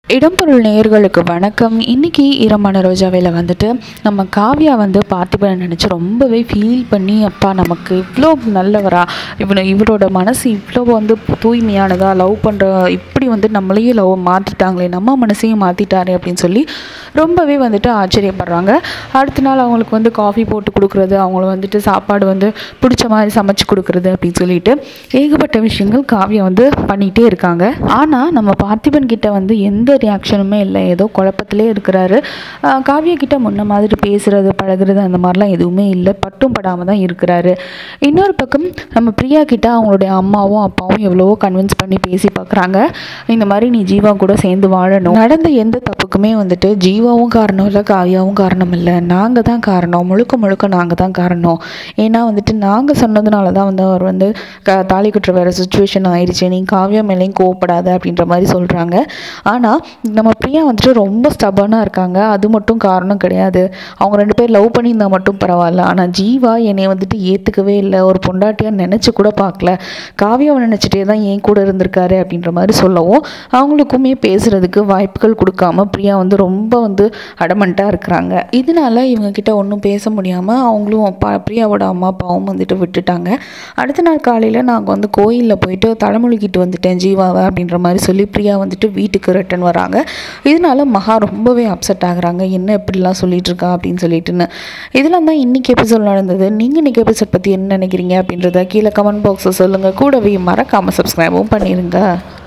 இடம்பொருள் நேயர்களுக்கு வணக்கம் இன்னைக்கு ஈரமான ரோஜாவையில் வந்துட்டு நம்ம காவ்யா வந்து பார்த்திபனை நினச்சி ரொம்பவே ஃபீல் பண்ணி அப்பா நமக்கு இவ்வளோ நல்லவரா இவனை இவரோட மனசு இவ்வளோ வந்து தூய்மையானதா லவ் பண்ணுற இப்படி வந்து நம்மளையும் லவ் மாற்றிட்டாங்களே நம்ம மனசையும் மாற்றிட்டாரே அப்படின்னு சொல்லி ரொம்பவே வந்துட்டு ஆச்சரியப்படுறாங்க அடுத்த நாள் அவங்களுக்கு வந்து காஃபி போட்டு கொடுக்குறது அவங்கள வந்துட்டு சாப்பாடு வந்து பிடிச்ச மாதிரி சமைச்சு கொடுக்குறது அப்படின்னு சொல்லிட்டு ஏகப்பட்ட விஷயங்கள் காவ்யா வந்து பண்ணிகிட்டே இருக்காங்க ஆனால் நம்ம பார்த்திபன் கிட்ட வந்து எந்த ரியாக்ஷனுமே இல்லை ஏதோ குழப்பத்திலே இருக்கிறாரு ஆஹ் காவ்யா கிட்ட முன்ன மாதிரி பேசுறது பழகுறது அந்த மாதிரிலாம் எதுவுமே இல்லை பட்டும் படாமல் தான் இருக்கிறாரு இன்னொரு பக்கம் நம்ம பிரியா கிட்ட அவங்களுடைய அம்மாவும் அப்பாவும் எவ்வளவோ கன்வின்ஸ் பண்ணி பேசி பார்க்குறாங்க இந்த மாதிரி நீ ஜீவா கூட சேர்ந்து வாழணும் நடந்த எந்த தப்புக்குமே வந்துட்டு ஜீவாவும் காரணம் இல்லை காவ்யாவும் காரணம் இல்லை நாங்கள் தான் காரணம் முழுக்க முழுக்க நாங்கள் தான் காரணம் ஏன்னா வந்துட்டு நாங்கள் சொன்னதுனால தான் வந்து அவர் வந்து க தாலி கட்டுற வேறு சுச்சுவேஷன் ஆயிடுச்சு நீ காவ்யா மேலேயும் கோவப்படாத அப்படின்ற மாதிரி சொல்கிறாங்க ஆனால் நம்ம பிரியா வந்துட்டு ரொம்ப ஸ்டபனாக இருக்காங்க அது மட்டும் காரணம் கிடையாது அவங்க ரெண்டு பேர் லவ் பண்ணியிருந்தா மட்டும் பரவாயில்ல ஆனால் ஜீவா என்னை வந்துட்டு ஏற்றுக்கவே இல்லை ஒரு பொண்டாட்டியாக நினச்சி கூட பார்க்கல காவியாவை நினச்சிட்டே தான் என் கூட இருந்திருக்காரு அப்படின்ற மாதிரி சொல்லவும் அவங்களுக்குமே பேசுகிறதுக்கு வாய்ப்புகள் கொடுக்காம பிரியா வந்து ரொம்ப வந்து அடமண்ட்டாக இருக்கிறாங்க இதனால இவங்க கிட்ட ஒன்றும் பேச முடியாமல் அவங்களும் அப்பா பிரியாவோட அம்மா அப்பாவும் வந்துட்டு விட்டுட்டாங்க அடுத்த நாள் காலையில் நாங்கள் வந்து கோயிலில் போயிட்டு தலைமொழிக்கிட்டு வந்துட்டேன் ஜீவாவை அப்படின்ற மாதிரி சொல்லி பிரியா வந்துட்டு வீட்டுக்கு ரிட்டன் வராங்க இதனால மகா ரொம்பவே அப்செட் ஆகுறாங்க என்ன இப்படிலாம் சொல்லிட்டு இருக்கா அப்படின்னு சொல்லிட்டுன்னு இதெல்லாம் தான் இன்னைக்கு எபிசோட் நடந்தது நீங்கள் இன்னைக்கு எபிசோட் பற்றி என்ன நினைக்கிறீங்க அப்படின்றத கீழே கமெண்ட் பாக்ஸில் சொல்லுங்கள் கூடவே மறக்காமல் சப்ஸ்கிரைபும் பண்ணிடுங்க